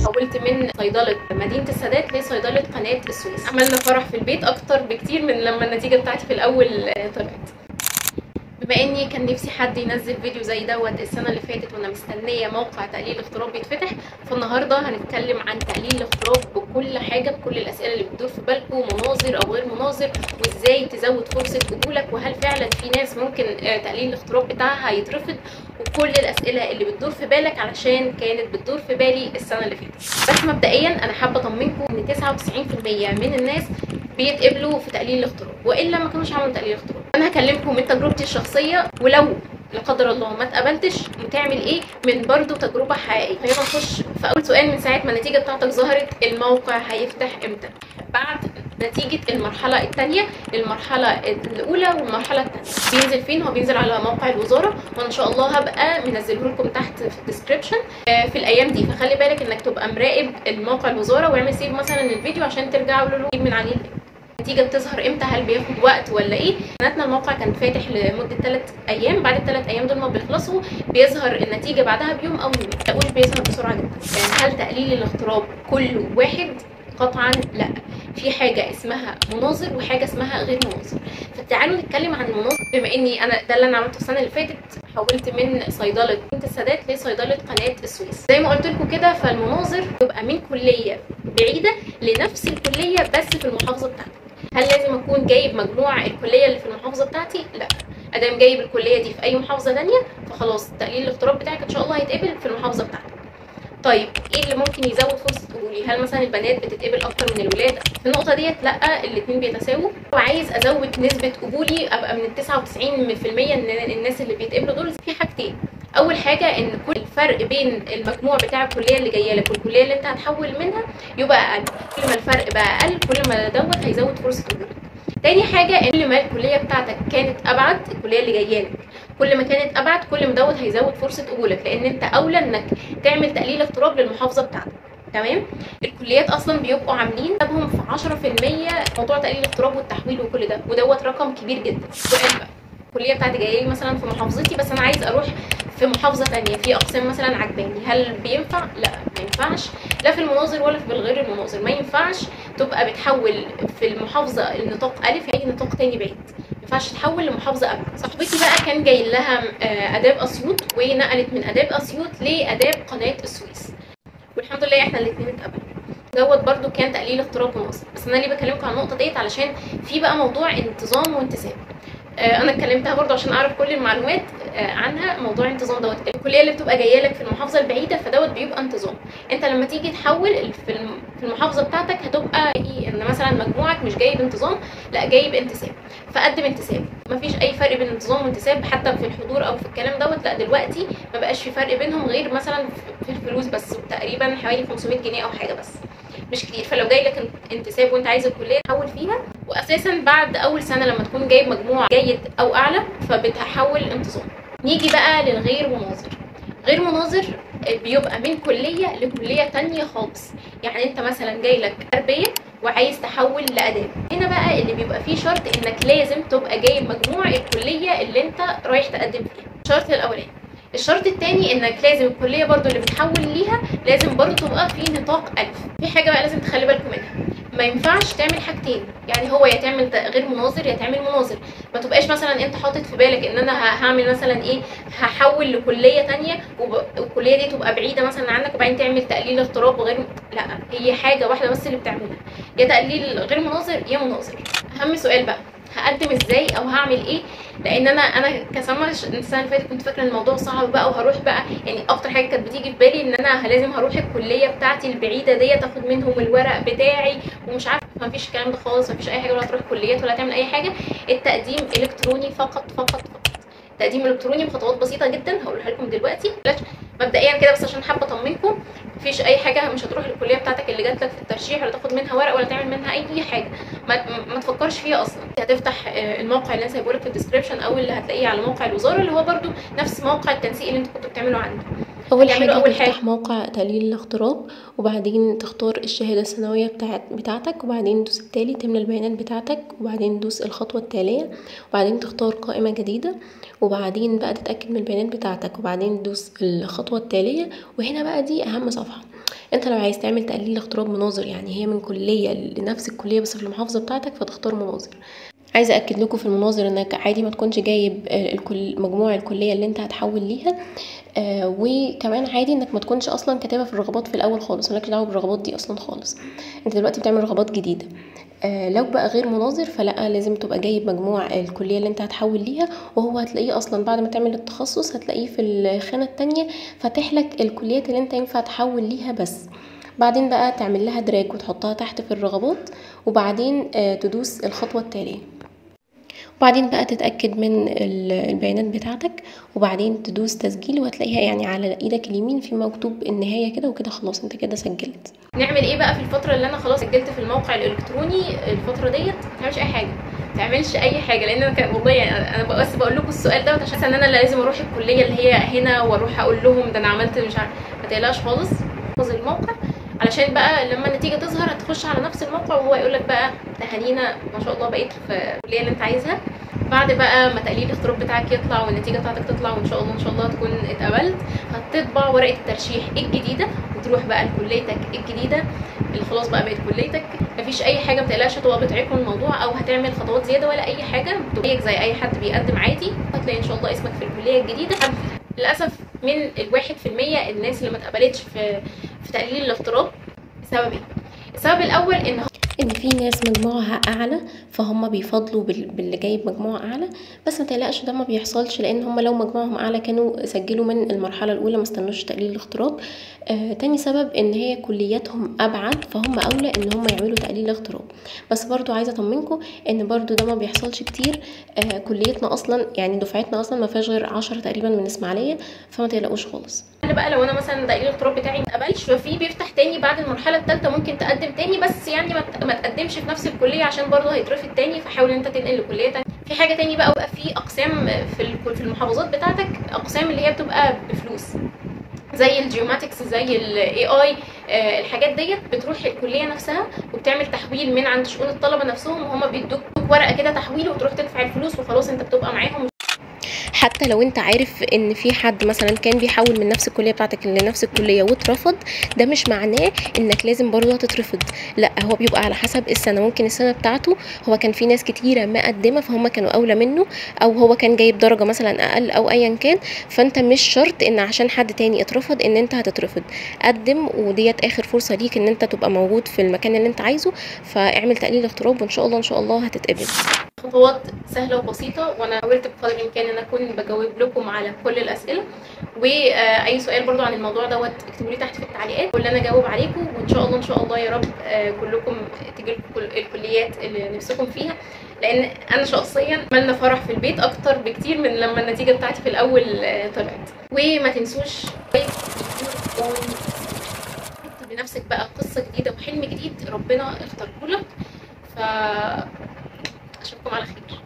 حولت من صيدله مدينه السادات لصيدله قناه السويس عملنا فرح في البيت اكتر بكتير من لما النتيجه بتاعتي في الاول آه، طلعت بما اني كان نفسي حد ينزل فيديو زي دوت السنه اللي فاتت وانا مستنيه موقع تقليل الاغتراب بيتفتح فالنهارده هنتكلم عن تقليل الاغتراب بكل حاجه بكل الاسئله اللي بتدور في بالكم مناظر او غير مناظر وازاي تزود فرصه قبولك وهل فعلا في ناس ممكن آه، تقليل الاغتراب بتاعها يترفض وكل الاسئله اللي بتدور في بالك علشان كانت بتدور في بالي السنه اللي فاتت بس مبدئيا انا حابه اطمنكم ان 99% من الناس بيتقبلوا في تقليل الاغتراب والا ما كانوش عملوا تقليل الاغتراب انا هكلمكم من تجربتي الشخصيه ولو لا قدر الله ما اتقبلتش وتعمل ايه من برضو تجربه حقيقيه خلينا نخش في اول سؤال من ساعه ما النتيجه بتاعتك ظهرت الموقع هيفتح امتى بعد نتيجه المرحله الثانيه المرحله الاولى والمرحله الثانيه بينزل فين هو بينزل على موقع الوزاره وانا ان شاء الله هبقى منزله لكم تحت في الديسكربشن في الايام دي فخلي بالك انك تبقى مراقب الموقع الوزاره واعمل سيف مثلا الفيديو عشان ترجعوا له من عليه النتيجه بتظهر امتى هل بياخد وقت ولا ايه سنتنا الموقع كان فاتح لمده 3 ايام بعد الثلاث ايام دول ما بيخلصوا بيظهر النتيجه بعدها بيوم او يومين اقول بيظهر بسرعه جدا يعني هل تقليل الاغتراب كله واحد قطعا لا في حاجه اسمها مناظر وحاجه اسمها غير مناظر فتعالوا نتكلم عن المناظر بما اني انا ده اللي انا عملته السنه اللي فاتت حولت من صيدله مدينه السادات لصيدله قناه السويس زي ما قلت لكم كده فالمناظر تبقى من كليه بعيده لنفس الكليه بس في المحافظه بتاعتك هل لازم اكون جايب مجموع الكليه اللي في المحافظه بتاعتي لا ادام جايب الكليه دي في اي محافظه تانية فخلاص تقليل الاغتراب بتاعك ان شاء الله هيتقبل في المحافظه بتاعتك طيب ايه اللي ممكن يزود فرصه قبولي هل مثلا البنات بتتقبل اكتر من الولاد في النقطه ديت لا الاثنين بيتساووا وعايز ازود نسبه قبولي ابقى من ال 99% ان الناس اللي بيتقبلوا دول في حاجتين اول حاجه ان كل الفرق بين المجموع بتاع الكليه اللي جايه لك والكليه اللي انت هتحول منها يبقى اقل كل ما الفرق بقى اقل كل ما دوت هيزود فرصه قبولك تاني حاجة ان كل ما الكلية بتاعتك كانت ابعد الكلية اللي جاية لك كل ما كانت ابعد كل ما دوت هيزود فرصة قبولك لان انت اولى انك تعمل تقليل اغتراب للمحافظة بتاعتك تمام الكليات اصلا بيبقوا عاملين حسابهم في 10% موضوع تقليل الاغتراب والتحويل وكل ده ودوت رقم كبير جدا سؤال بقى الكليه بتاعتي جايه لي مثلا في محافظتي بس انا عايز اروح في محافظه تانية في اقسام مثلا عجباني هل بينفع لا ما ينفعش لا في المناظر ولا في الغير المناظر ما ينفعش تبقى بتحول في المحافظه النطاق الف اي نطاق تاني بعيد ما ينفعش تحول لمحافظه ابعد صاحبتي بقى كان جاي لها آه، اداب اسيوط ونقلت من اداب اسيوط لاداب قناه السويس والحمد لله احنا الاثنين اتقبلنا دوت برضو كان تقليل اغتراب مناظر بس انا ليه بكلمكم عن النقطه ديت علشان في بقى موضوع انتظام وانتساب آه، انا اتكلمتها برضو عشان اعرف كل المعلومات آه، عنها موضوع انتظام دوت الكليه اللي بتبقى جايه لك في المحافظه البعيده فدوت بيبقى انتظام انت لما تيجي تحول في الم- في المحافظه بتاعتك هتبقى إيه؟ ان مثلا مجموعك مش جايب انتظام لا جايب انتساب فقدم انتساب مفيش اي فرق بين انتظام وانتساب حتى في الحضور او في الكلام دوت لا دلوقتي ما بقاش في فرق بينهم غير مثلا في- في الفلوس بس تقريبا حوالي 500 جنيه او حاجه بس مش كتير فلو جاي لك انتساب وانت عايز الكليه تحول فيها واساسا بعد اول سنه لما تكون جايب مجموع جيد او اعلى فبتحول انتظام نيجي بقى للغير مناظر غير مناظر بيبقى من كليه لكليه تانية خالص يعني انت مثلا جاي لك تربيه وعايز تحول لاداب هنا بقى اللي بيبقى فيه شرط انك لازم تبقى جايب مجموع الكليه اللي انت رايح تقدم فيها الشرط الاولاني الشرط التاني انك لازم الكليه برضو اللي بتحول ليها لازم برضو تبقى في نطاق الف في حاجه بقى لازم تخلي بالكم منها ما ينفعش تعمل حاجتين يعني هو يا تعمل ت- غير مناظر يا تعمل مناظر ما تبقاش مثلا انت حاطط في بالك ان انا ه- هعمل مثلا ايه هحول لكليه تانية وب- والكليه دي تبقى بعيده مثلا عنك وبعدين تعمل تقليل اغتراب غير لا هي حاجه واحده بس اللي بتعملها يا تقليل غير مناظر يا مناظر اهم سؤال بقى هقدم ازاي او هعمل ايه لان انا انا كسامه ش- السنه اللي فاتت كنت فاكره ان الموضوع صعب بقى وهروح بقى يعني اكتر حاجه كانت بتيجي في بالي ان انا لازم هروح الكليه بتاعتي البعيده ديت اخد منهم الورق بتاعي ومش عارفه ما فيش الكلام ده خالص ما فيش اي حاجه ولا تروح كليات ولا تعمل اي حاجه التقديم الكتروني فقط فقط فقط تقديم الكتروني بخطوات بسيطه جدا هقولها لكم دلوقتي بلاش مبدئيا كده بس عشان حابه اطمنكم مفيش اي حاجه مش هتروح الكليه بتاعتك اللي جات لك في الترشيح ولا تاخد منها ورق ولا تعمل منها اي حاجه ما, ما تفكرش فيها اصلا هتفتح آه، الموقع اللي انا سايبه لك في الديسكربشن او اللي هتلاقيه على موقع الوزاره اللي هو برده نفس موقع التنسيق اللي انتوا كنتوا بتعملوا عنده اول هتعملوا حاجه اول تفتح حاجه موقع تقليل الاغتراب وبعدين تختار الشهاده الثانويه بتاعت بتاعتك وبعدين دوس التالي تملى البيانات بتاعتك وبعدين دوس الخطوه التاليه وبعدين تختار قائمه جديده وبعدين بقى تتاكد من البيانات بتاعتك وبعدين تدوس الخطوه التاليه وهنا بقى دي اهم صفحه انت لو عايز تعمل تقليل اغتراب مناظر يعني هي من كليه لنفس الكليه بس في المحافظه بتاعتك فتختار مناظر عايزه اكد لكم في المناظر انك عادي ما تكونش جايب آه، الكل مجموع الكليه اللي انت هتحول ليها آه وكمان عادي انك ما تكونش اصلا كاتبها في الرغبات في الاول خالص مالكش دعوه بالرغبات دي اصلا خالص انت دلوقتي بتعمل رغبات جديده آه لو بقى غير مناظر فلا لازم تبقى جايب مجموع الكليه اللي انت هتحول ليها وهو هتلاقيه اصلا بعد ما تعمل التخصص هتلاقيه في الخانه التانية فاتح لك الكليات اللي انت ينفع تحول ليها بس بعدين بقى تعمل لها دراج وتحطها تحت في الرغبات وبعدين آه تدوس الخطوه التاليه وبعدين بقى تتأكد من ال- البيانات بتاعتك وبعدين تدوس تسجيل وهتلاقيها يعني على ايدك اليمين في مكتوب النهاية كده وكده خلاص انت كده سجلت نعمل ايه بقى في الفتره اللي انا خلاص سجلت في الموقع الالكتروني الفتره ديت ما تعملش اي حاجه ما تعملش اي حاجه لان انا كان والله يعني انا بس بقول لكم السؤال دوت عشان حاسة ان انا اللي لازم اروح الكليه اللي هي هنا واروح اقول لهم ده انا عملت مش عارف ما تقلقش خالص احفظ الموقع علشان بقى لما النتيجه تظهر هتخش على نفس الموقع وهو يقول لك بقى تهانينا ما شاء الله بقيت في الكليه اللي انت عايزها بعد بقى ما تقليل الاختراق بتاعك يطلع والنتيجه بتاعتك تطلع وان شاء الله ان شاء الله تكون اتقبلت هتطبع ورقه الترشيح الجديده وتروح بقى لكليتك الجديده اللي خلاص بقى بقت كليتك مفيش اي حاجه ما تقلقش تبقى بتعيقوا الموضوع او هتعمل خطوات زياده ولا اي حاجه زيك زي اي حد بيقدم عادي هتلاقي ان شاء الله اسمك في الكليه الجديده للاسف من الواحد في المية الناس اللي ما اتقبلتش في في تقليل الاغتراب بسبب ايه السبب الاول ان ان في ناس مجموعها اعلى فهم بيفضلوا بال- باللي جايب مجموع اعلى بس ما تقلقش ده ما بيحصلش لان هم لو مجموعهم اعلى كانوا سجلوا من المرحله الاولى ما استنوش تقليل الاغتراب آه تاني سبب ان هي كلياتهم ابعد فهم اولى ان هم يعملوا تقليل اغتراب بس برضو عايزه اطمنكم ان برضو ده ما بيحصلش كتير آه كليتنا اصلا يعني دفعتنا اصلا ما فيهاش غير 10 تقريبا من اسماعيليه فما تقلقوش خالص انا بقى لو انا مثلا تقليل الاغتراب بتاعي ما اتقبلش ففي بيفتح تاني بعد المرحله الثالثه ممكن تقدم تاني بس يعني ما ت- ما تقدمش في نفس الكليه عشان برضه هيترفض تاني فحاول ان انت تنقل لكليه تانية في حاجه تاني بقى بقى في اقسام في ال- في المحافظات بتاعتك اقسام اللي هي بتبقى بفلوس زي الجيوماتكس زي الاي اي الحاجات ديت بتروح الكليه نفسها وبتعمل تحويل من عند شؤون الطلبه نفسهم وهم بيدوك ورقه كده تحويل وتروح تدفع الفلوس وخلاص انت بتبقى معاهم حتى لو انت عارف ان في حد مثلا كان بيحول من نفس الكليه بتاعتك لنفس الكليه واترفض ده مش معناه انك لازم برضه هتترفض لا هو بيبقى على حسب السنه ممكن السنه بتاعته هو كان في ناس كتيره مقدمه فهم كانوا اولى منه او هو كان جايب درجه مثلا اقل او ايا كان فانت مش شرط ان عشان حد تاني اترفض ان انت هتترفض قدم وديت اخر فرصه ليك ان انت تبقى موجود في المكان اللي انت عايزه فاعمل تقليل اغتراب وان شاء الله ان شاء الله هتتقبل خطوات سهله وبسيطه وانا حاولت بقدر الامكان ان اكون بجاوب لكم على كل الاسئله واي سؤال برضو عن الموضوع دوت اكتبوا لي تحت في التعليقات واللي انا اجاوب عليكم وان شاء الله ان شاء الله يا رب آه، كلكم تجي لكم كل الكليات اللي نفسكم فيها لان انا شخصيا عملنا فرح في البيت اكتر بكتير من لما النتيجه بتاعتي في الاول آه، طلعت وما تنسوش لايك يوتيوب اون حط لنفسك بقى قصه جديده وحلم جديد ربنا اختاره لك ف اشوفكم على خير